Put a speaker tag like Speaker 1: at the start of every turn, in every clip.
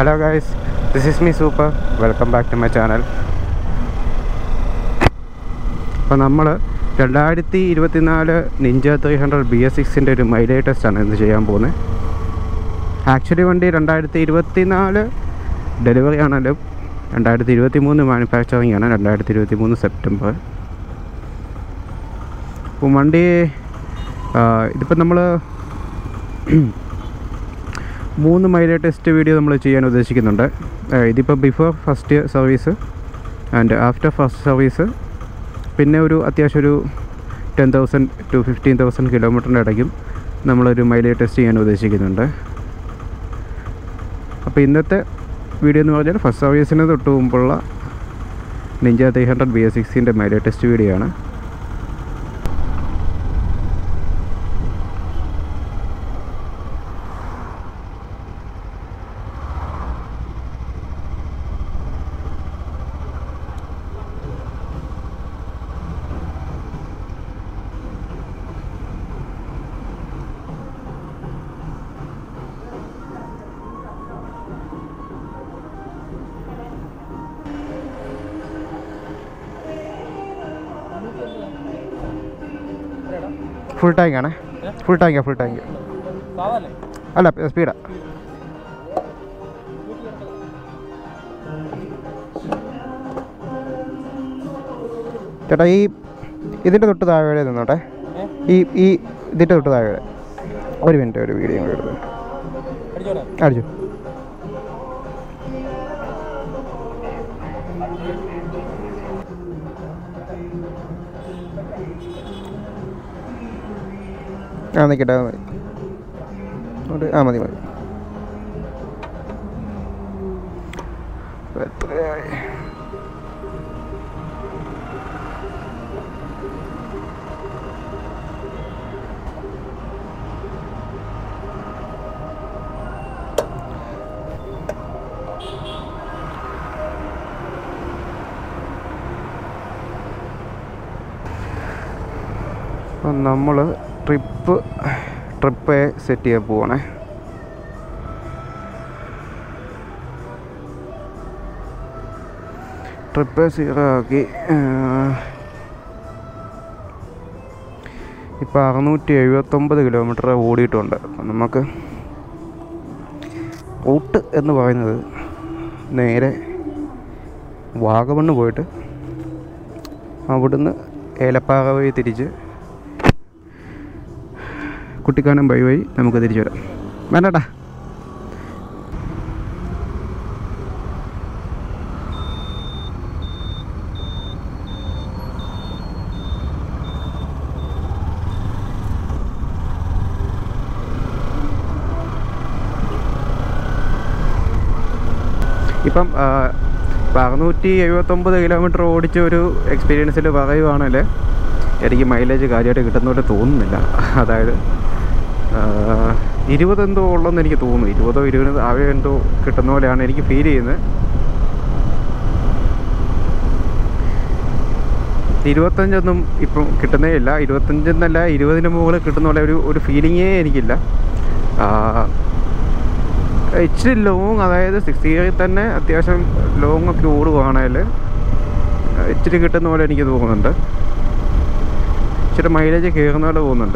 Speaker 1: Hello guys this is me super welcome back to my channel അപ്പോൾ നമ്മൾ രണ്ടായിരത്തി ഇരുപത്തിനാല് Ninja three hundred B S സിക്സിൻ്റെ ഒരു മൈലേജ് ടെസ്റ്റാണ് ഇന്ന് ചെയ്യാൻ പോകുന്നത് ആക്ച്വലി വണ്ടി രണ്ടായിരത്തി ഇരുപത്തിനാല് ഡെലിവറി ആണെങ്കിലും രണ്ടായിരത്തി ഇരുപത്തി മൂന്ന് മാനുഫാക്ചറിങ് ആണ് രണ്ടായിരത്തി ഇരുപത്തി മൂന്ന് സെപ്റ്റംബർ അപ്പം വണ്ടി ഇതിപ്പോൾ നമ്മൾ മൂന്ന് മൈലേജ് ടെസ്റ്റ് വീഡിയോ നമ്മൾ ചെയ്യാൻ ഉദ്ദേശിക്കുന്നുണ്ട് ഏഹ് ഇതിപ്പോൾ before first service and after first service പിന്നെ ഒരു അത്യാവശ്യം ഒരു ten thousand to fifteen thousand കിലോമീറ്ററിൻ്റെ ഇടയ്ക്കും നമ്മളൊരു മൈലേജ് ടെസ്റ്റ് ചെയ്യാൻ ഉദ്ദേശിക്കുന്നുണ്ട് അപ്പോൾ ഇന്നത്തെ വീഡിയോ എന്ന് പറഞ്ഞാൽ ഫസ്റ്റ് സർവീസിന് തൊട്ട് മുമ്പുള്ള Ninja three hundred B S സിക്സിൻ്റെ മൈലേജ് ടെസ്റ്റ് വീഡിയോ ആണ് ഫുൾ ടാങ്ക് ആണ് ഫുൾ ടാങ്കാ ഫുൾ ടാങ്ക് അല്ല സ്പീഡാ ചേട്ടാ ഈ ഇതിൻ്റെ തൊട്ട് താഴെ നിന്നോട്ടെ ഈ ഈ ഇതിൻ്റെ തൊട്ട് താഴെ ഒരു മിനിറ്റ് ഒരു വീഡിയോ കൂടെ എടുത്ത് അടിച്ചു ആ നിൽക്കട്ടെ അത് മതി ഒരു ആ മതി മതി എത്രയായി അപ്പം നമ്മൾ ട്രിപ്പ് ട്രിപ്പ് സെറ്റ് ചെയ്യാൻ പോവാണേ ട്രിപ്പ് സീറോ ആക്കി ഇപ്പോൾ അറുന്നൂറ്റി എഴുപത്തൊമ്പത് കിലോമീറ്റർ ഓടിയിട്ടുണ്ട് അപ്പം നമുക്ക് റൂട്ട് എന്ന് പറയുന്നത് നേരെ വാഗമണ്ണ് പോയിട്ട് അവിടുന്ന് ഏലപ്പാറ വഴി തിരിച്ച് കുട്ടിക്കാനം വഴി വഴി നമുക്ക് തിരിച്ചു വരാം വേണ്ടട്ടാ ഇപ്പം ആ, ഇപ്പം അറുന്നൂറ്റി എഴുപത്തൊമ്പത് കിലോമീറ്റർ ഓടിച്ച ഒരു എക്സ്പീരിയൻസിൽ പറയുവാണെങ്കിൽ എനിക്ക് മൈലേജ് കാര്യമായിട്ട് കിട്ടുന്നപോലെ തോന്നുന്നില്ല അതായത് ഇരുപത് എന്തോ ഉള്ളെന്ന് എനിക്ക് തോന്നുന്നു ഇരുപതോ ഇരുപത് ആവോ എന്തോ കിട്ടുന്ന പോലെയാണ് എനിക്ക് ഫീൽ ചെയ്യുന്നത് ഇരുപത്തഞ്ചൊന്നും ഇപ്പം കിട്ടുന്നേ ഇല്ല ഇരുപത്തഞ്ചെന്നല്ല ഇരുപതിന് മുകളിൽ കിട്ടുന്ന പോലെ ഒരു ഒരു ഫീലിങ്ങേ എനിക്കില്ല ആ, ഇച്ചിരി ലോങ് അതായത് സിക്സ് ഇയറിൽ തന്നെ അത്യാവശ്യം ലോങ് ഒക്കെ ഓടുവാണെങ്കിൽ ഇച്ചിരി കിട്ടുന്ന പോലെ എനിക്ക് തോന്നുന്നുണ്ട് ഇച്ചിരി മൈലേജ് കയറുന്ന പോലെ തോന്നുന്നുണ്ട്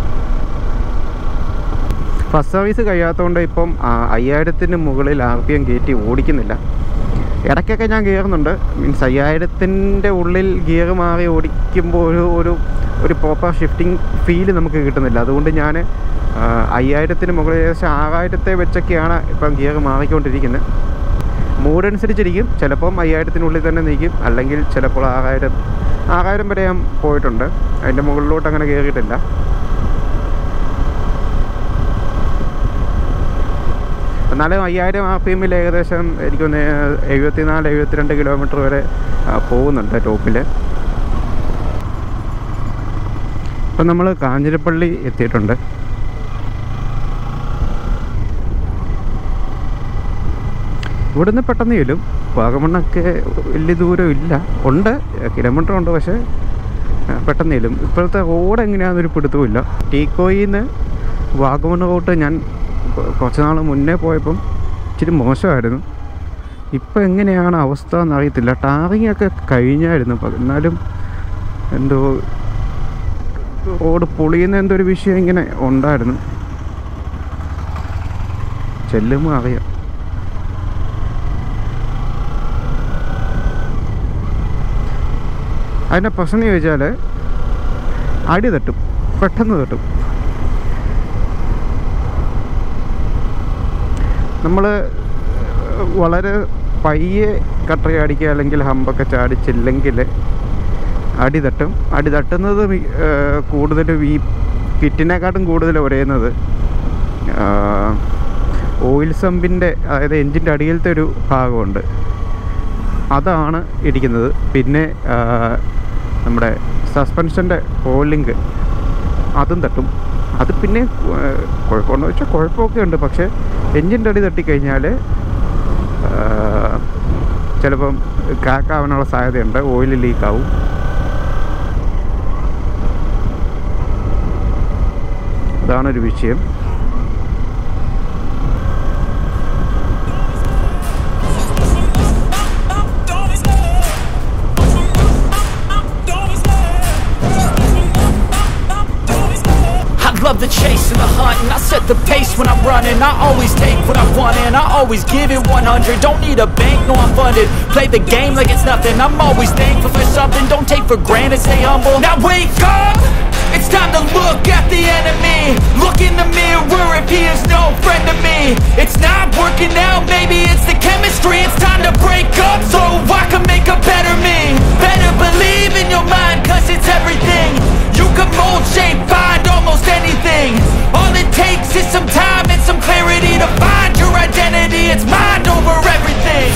Speaker 1: ഫസ്റ്റ് സർവീസ് കഴിയാത്തതുകൊണ്ട് ഇപ്പം ആ, അയ്യായിരത്തിന് മുകളിൽ ആർ പി എം കയറ്റി ഓടിക്കുന്നില്ല ഇടയ്ക്കൊക്കെ ഞാൻ കയറുന്നുണ്ട് മീൻസ് അയ്യായിരത്തിൻ്റെ ഉള്ളിൽ ഗിയർ മാറി ഓടിക്കുമ്പോൾ ഒരു ഒരു ഒരു പ്രോപ്പർ ഷിഫ്റ്റിംഗ് ഫീല് നമുക്ക് കിട്ടുന്നില്ല അതുകൊണ്ട് ഞാൻ അയ്യായിരത്തിന് മുകളിൽ ഏകദേശം ആറായിരത്തെ വെച്ചൊക്കെയാണ് ഇപ്പം ഗിയർ മാറിക്കൊണ്ടിരിക്കുന്നത് മൂഡ് അനുസരിച്ചിരിക്കും ചിലപ്പം അയ്യായിരത്തിനുള്ളിൽ തന്നെ നിൽക്കും അല്ലെങ്കിൽ ചിലപ്പോൾ ആറായിരം ആറായിരം വരെ ഞാൻ പോയിട്ടുണ്ട് അതിൻ്റെ മുകളിലോട്ട് അങ്ങനെ കയറിയിട്ടില്ല എന്നാലും അയ്യായിരം ആർ പി എമ്മിൽ ഏകദേശം എനിക്കൊന്ന് എഴുപത്തിനാല് എഴുപത്തിരണ്ട് കിലോമീറ്റർ വരെ ആ, പോകുന്നുണ്ട് ടോപ്പിൽ ഇപ്പം നമ്മൾ കാഞ്ഞിരപ്പള്ളി എത്തിയിട്ടുണ്ട് ഇവിടുന്ന് പെട്ടെന്ന് ചെല്ലും വാഗമണ്ണൊക്കെ വലിയ ദൂരം ഇല്ല ഉണ്ട് കിലോമീറ്റർ ഉണ്ട് പക്ഷേ ആ, പെട്ടെന്ന് ചെല്ലും ഇപ്പോഴത്തെ റോഡ് എങ്ങനെയാണെന്നൊരു പിടുത്തവുമില്ല ടീക്കോയിൽ നിന്ന് വാഗമൺ റൂട്ട് ഞാൻ കൊ- കുറച്ച് നാൾ മുന്നേ പോയപ്പം ഇച്ചിരി മോശമായിരുന്നു ഇപ്പം എങ്ങനെയാണ് അവസ്ഥ എന്നറിയത്തില്ല ടാറിങ് ഒക്കെ കഴിഞ്ഞായിരുന്നു അപ്പം എന്നാലും എന്തോ റോഡ് പൊളിയുന്ന എന്തോ ഒരു വിഷയം ഇങ്ങനെ ഉണ്ടായിരുന്നു ചെല്ലുമ്പോൾ അറിയാം അതിൻ്റെ പ്രശ്നം എന്ന് ചോദിച്ചാൽ അടി തട്ടും പെട്ടെന്ന് തട്ടും നമ്മൾ വളരെ പയ്യെ കട്ടറി അടിക്കുക അല്ലെങ്കിൽ ഹമ്പൊക്കെ ചാടിച്ചില്ലെങ്കിൽ അടി തട്ടും അടി തട്ടുന്നത് മി- ഏർ കൂടുതലും ഈ കിറ്റിനെക്കാട്ടും കൂടുതൽ ഉരയുന്നത് ഓയിൽ സമ്പിൻ്റെ അതായത് എൻജിൻ്റെ അടിയിലത്തെ ഒരു ഭാഗമുണ്ട് അതാണ് ഇടിക്കുന്നത് പിന്നെ ആ, നമ്മുടെ സസ്പെൻഷൻ്റെ ഹോളിങ്ക് അതും തട്ടും അത് പിന്നെ ഏർ, കുഴപ്പമുണ്ടോ വെച്ചാൽ കുഴപ്പമൊക്കെ ഉണ്ട് പക്ഷേ എൻജിൻ്റെ അടി തട്ടിക്കഴിഞ്ഞാൽ ചിലപ്പം ക്രാക്ക് ആവാനുള്ള സാധ്യതയുണ്ട് ഓയിൽ ലീക്കാവും അതാണൊരു വിഷയം
Speaker 2: I love the chase and the hunt and I set the pace when I'm running I always take what I want and I always give it 100 Don't need a bank, no I'm funded Play the game like it's nothing I'm always thankful for something Don't take for granted, stay humble Now wake up! It's time to look at the enemy Look in the mirror if he is no friend to me It's not working out, maybe it's the chemistry It's time to break up so I can make a better me Better believe in your mind cause it's everything You can mold, shape, find almost anything All it takes is some time and some clarity To find your identity, it's mind over everything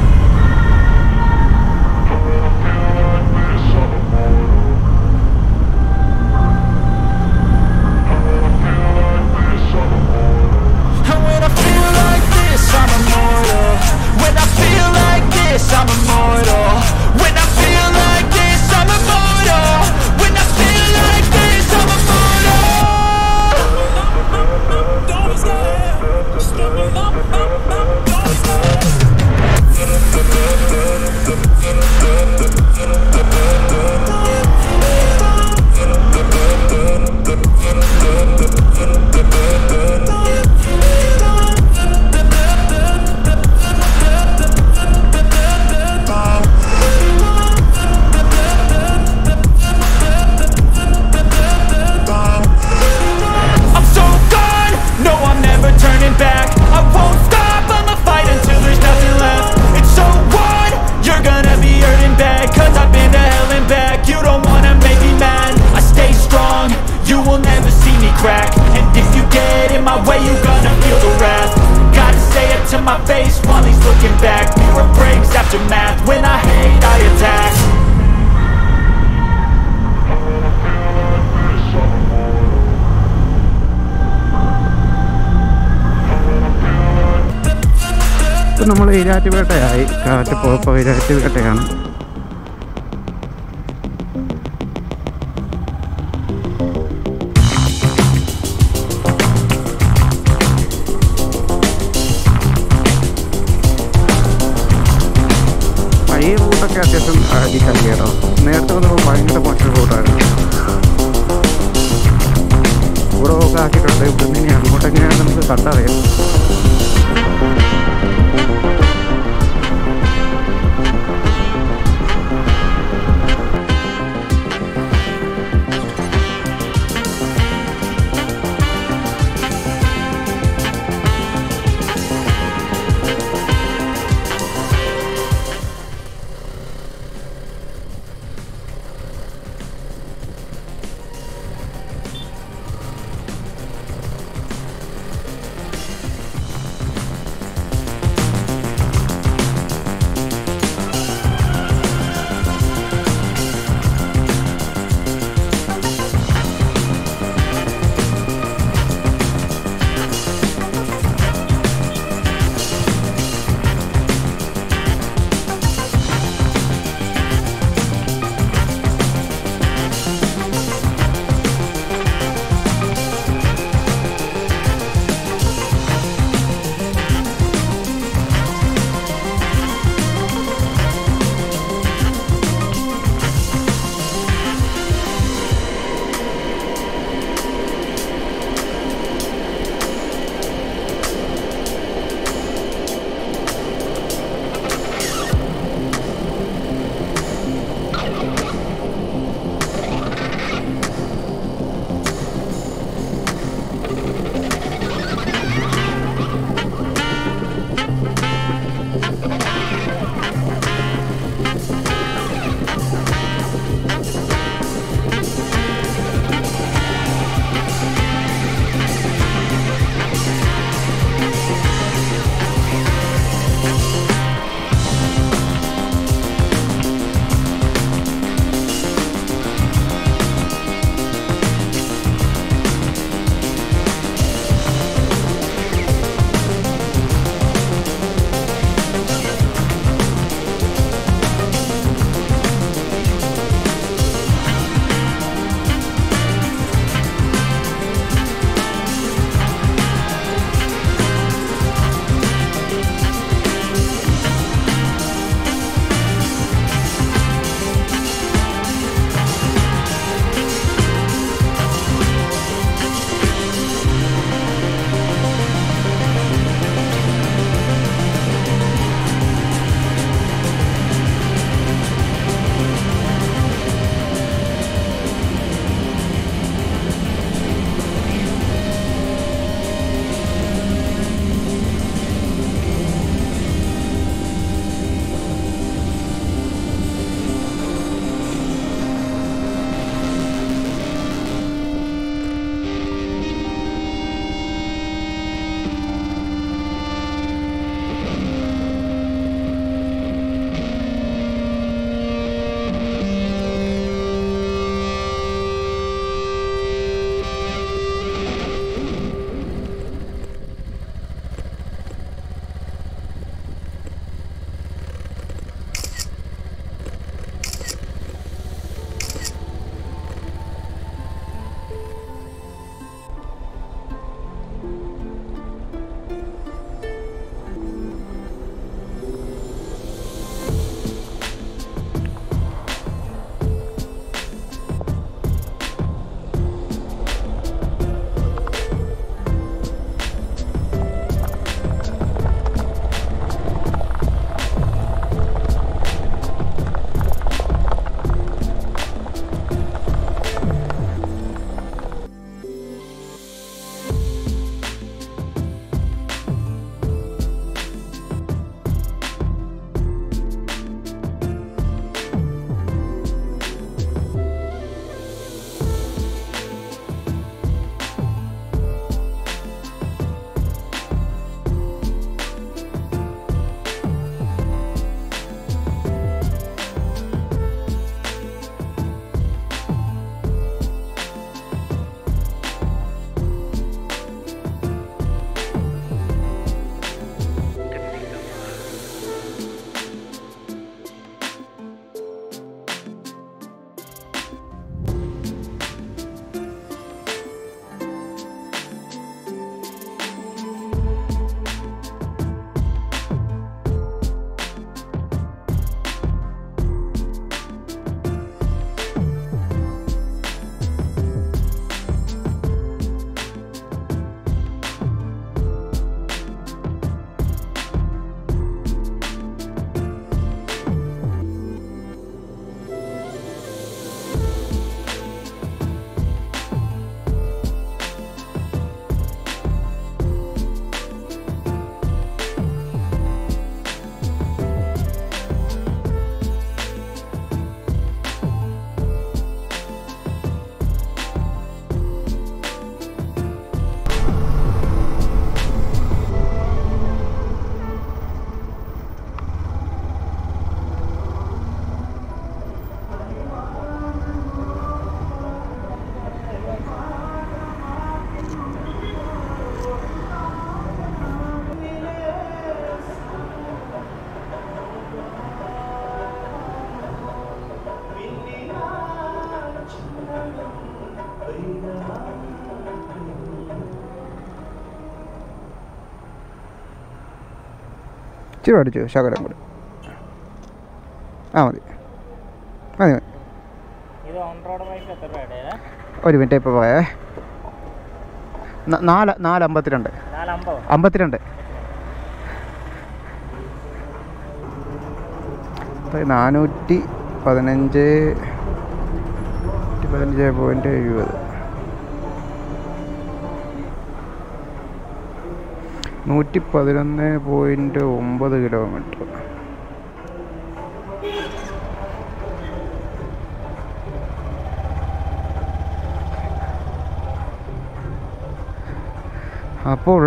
Speaker 2: And when I feel like this, I'm immortal When I feel like this, I'm immortal When I feel like this, I'm immortal When I feel like this, I'm immortal I'm so gone, no I'm never turning back I won't stop, I'ma fight until there's nothing left It's so what? You're gonna be hurting bad Cause I've been to hell and back You don't wanna make me mad I stay strong, you will never see me crack And if you get in my way, you're gonna feel the wrath Gotta say it to my face while he's looking back Mirror breaks after math When I hate, I attack
Speaker 1: ഇപ്പം നമ്മൾ ഈരാറ്റുപേട്ടയായി കാറ്റ് പോയപ്പോൾ ഈരാറ്റുപേട്ടയാണ് ഈ റൂട്ടൊക്കെ അത്യാവശ്യം അടിക്കാൻ കേട്ടോ നേരത്തെ വന്നപ്പോൾ ഭയങ്കര മോശം റൂട്ടായിരുന്നു ഇവിടെ ഒക്കെ ആക്കിയിട്ടുണ്ട് ഇവിടെ നിന്ന് ഇനി അങ്ങോട്ട് എങ്ങനെയാണെന്ന് നമുക്ക് കണ്ടറിയാം ഇച്ചിരി അടിച്ചു ശകലം കൂടി ആ മതി മതി മതി
Speaker 3: ഇത് ഓൺ റോഡ് ബൈക്ക് എത്ര രൂപയുടെ
Speaker 1: ഒരു മിനിറ്റ് ഇപ്പോൾ പോയേ ന- നാല് നാല് അമ്പത്തിരണ്ട്
Speaker 3: നാലമ്പത്
Speaker 1: അമ്പത്തിരണ്ട് അപ്പോൾ നാനൂറ്റി പതിനഞ്ച് നൂറ്റി പതിനഞ്ച് പോയിൻറ്റ് എഴുപത് നൂറ്റി പതിനൊന്ന് പോയിൻറ്റ് ഒമ്പത് കിലോമീറ്റർ അപ്പോൾ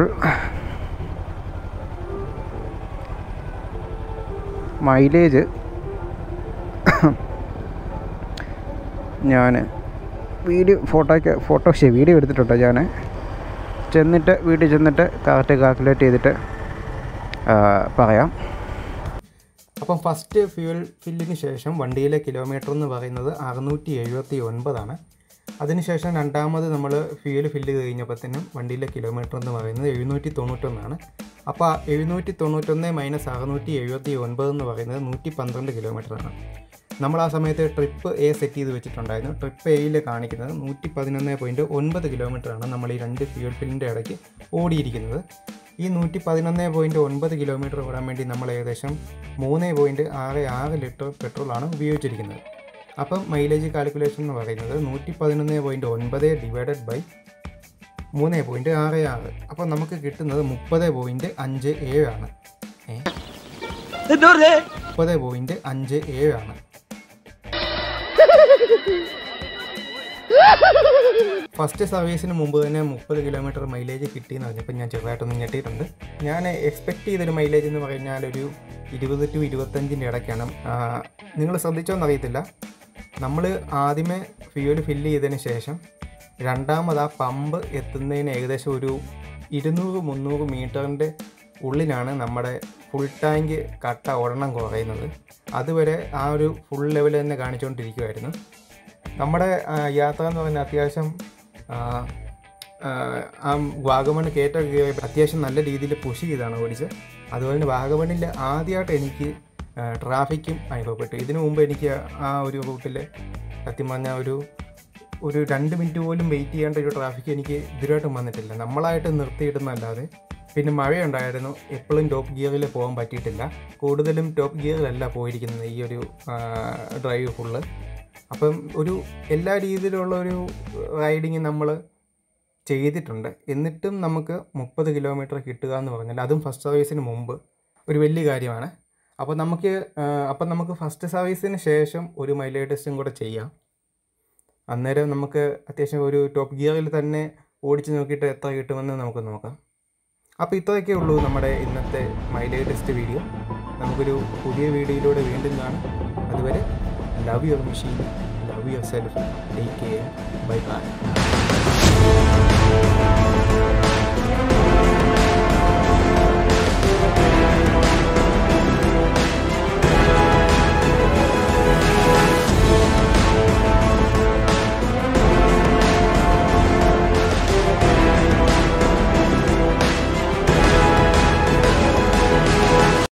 Speaker 1: മൈലേജ് ഞാൻ വീഡിയോ ഫോട്ടോയ്ക്ക് ഫോട്ടോ ശരി വീഡിയോ എടുത്തിട്ടുണ്ട് ഞാൻ ചെന്നിട്ട് വീട്ടിൽ ചെന്നിട്ട് കറക്റ്റ് കാൽക്കുലേറ്റ് ചെയ്തിട്ട് ആ, പറയാം അപ്പം ഫസ്റ്റ് ഫ്യൂൽ ഫില്ലിന് ശേഷം വണ്ടിയിലെ കിലോമീറ്റർ എന്ന് പറയുന്നത് അറുന്നൂറ്റി എഴുപത്തി ഒൻപതാണ് അതിനുശേഷം രണ്ടാമത് നമ്മൾ ഫ്യൂൽ ഫില്ല് കഴിഞ്ഞപ്പോഴത്തേനും വണ്ടിയിലെ കിലോമീറ്റർ എന്ന് പറയുന്നത് എഴുന്നൂറ്റി തൊണ്ണൂറ്റൊന്നാണ് അപ്പോൾ ആ എഴുന്നൂറ്റി തൊണ്ണൂറ്റൊന്ന് മൈനസ് അറുന്നൂറ്റി എഴുപത്തി ഒൻപത് എന്ന് പറയുന്നത് നൂറ്റി പന്ത്രണ്ട് കിലോമീറ്ററാണ് നമ്മൾ ആ സമയത്ത് ട്രിപ്പ് എ സെറ്റ് ചെയ്ത് വെച്ചിട്ടുണ്ടായിരുന്നു ട്രിപ്പ് എയിൽ കാണിക്കുന്നത് നൂറ്റി പതിനൊന്ന് പോയിൻറ്റ് ഒൻപത് കിലോമീറ്ററാണ് നമ്മൾ ഈ രണ്ട് ഫ്യൂൽ ഫില്ലിൻ്റെ ഇടയ്ക്ക് ഓടിയിരിക്കുന്നത് ഈ നൂറ്റി പതിനൊന്ന് പോയിൻറ്റ് ഒൻപത് കിലോമീറ്റർ ഓടാൻ വേണ്ടി നമ്മൾ ഏകദേശം മൂന്ന് പോയിൻറ്റ് ആറ് ആറ് ലിറ്റർ പെട്രോളാണ് ഉപയോഗിച്ചിരിക്കുന്നത് അപ്പം മൈലേജ് കാൽക്കുലേഷൻ എന്ന് പറയുന്നത് നൂറ്റി പതിനൊന്ന് പോയിൻറ്റ് ഒൻപത് ഡിവൈഡഡ് ബൈ മൂന്ന് പോയിൻറ്റ് ആറ് ആറ് അപ്പോൾ നമുക്ക് കിട്ടുന്നത് മുപ്പത് പോയിൻറ്റ് അഞ്ച് ഏഴാണ് ഏ മുപ്പത് പോയിൻറ്റ് അഞ്ച് ഏഴാണ് ഫസ്റ്റ് സർവീസിന് മുമ്പ് തന്നെ മുപ്പത് കിലോമീറ്റർ മൈലേജ് കിട്ടിയെന്ന് പറഞ്ഞപ്പോൾ ഞാൻ ചെറുതായിട്ടൊന്ന് ഞെട്ടിയിട്ടുണ്ട് ഞാൻ എക്സ്പെക്ട് ചെയ്തൊരു മൈലേജ് എന്ന് പറഞ്ഞാൽ ഒരു ഇരുപത് ടു ഇരുപത്തഞ്ചിൻ്റെ ഇടയ്ക്കാണ് നിങ്ങൾ ശ്രദ്ധിച്ചോന്ന് അറിയത്തില്ല നമ്മൾ ആദ്യമേ ഫ്യൂൽ ഫില്ല് ചെയ്തതിന് ശേഷം രണ്ടാമത് ആ പമ്പ് എത്തുന്നതിന് ഏകദേശം ഒരു ഇരുന്നൂറ് മുന്നൂറ് മീറ്ററിൻ്റെ ഉള്ളിലാണ് നമ്മുടെ ഫുൾ ടാങ്ക് കട്ട ഒരെണ്ണം കുറയുന്നത് അതുവരെ ആ ഒരു ഫുൾ ലെവൽ തന്നെ കാണിച്ചുകൊണ്ടിരിക്കുമായിരുന്നു നമ്മുടെ ആ, യാത്ര എന്ന് പറയുന്നത് അത്യാവശ്യം ആ, ആ, ആ വാഗമൺ കയറ്റമൊക്കെ കയറി അത്യാവശ്യം നല്ല രീതിയിൽ പുഷ് ചെയ്താണ് ഓടിച്ചത് അതുപോലെ തന്നെ വാഗമണിൽ ആദ്യമായിട്ട് എനിക്ക് ട്രാഫിക്കും അനുഭവപ്പെട്ടു ഇതിനു മുമ്പ് എനിക്ക് ആ ഒരു റൂട്ടിൽ സത്യം പറഞ്ഞാൽ ഒരു ഒരു രണ്ട് മിനിറ്റ് പോലും വെയിറ്റ് ചെയ്യേണ്ട ഒരു ട്രാഫിക് എനിക്ക് ഇതുവരായിട്ടും വന്നിട്ടില്ല നമ്മളായിട്ട് നിർത്തിയിടുന്നല്ലാതെ പിന്നെ മഴയുണ്ടായിരുന്നു എപ്പോഴും ടോപ്പ് ഗിയറിൽ പോകാൻ പറ്റിയിട്ടില്ല കൂടുതലും ടോപ്പ് ഗിയറിലല്ല പോയിരിക്കുന്നത് ഈ ഒരു ഡ്രൈവ് ഫുള്ള് അപ്പം ഒരു എല്ലാ രീതിയിലുള്ള ഒരു റൈഡിങ് നമ്മൾ ചെയ്തിട്ടുണ്ട് എന്നിട്ടും നമുക്ക് മുപ്പത് കിലോമീറ്റർ കിട്ടുക എന്ന് പറഞ്ഞാൽ അതും ഫസ്റ്റ് സർവീസിന് മുമ്പ് ഒരു വലിയ കാര്യമാണ് അപ്പോൾ നമുക്ക് ആ, അപ്പം നമുക്ക് ഫസ്റ്റ് സർവീസിന് ശേഷം ഒരു മൈലേജ് ടെസ്റ്റും കൂടെ ചെയ്യാം അന്നേരം നമുക്ക് അത്യാവശ്യം ഒരു ടോപ്പ് ഗിയറിൽ തന്നെ ഓടിച്ച് നോക്കിയിട്ട് എത്ര കിട്ടുമെന്ന് നമുക്ക് നോക്കാം അപ്പോൾ ഇത്രയൊക്കെ ഉള്ളൂ നമ്മുടെ ഇന്നത്തെ മൈലേജ് ടെസ്റ്റ് വീഡിയോ നമുക്കൊരു പുതിയ വീഡിയോയിലൂടെ വീണ്ടും കാണാം അതുവരെ love your machine love yourself take care bye by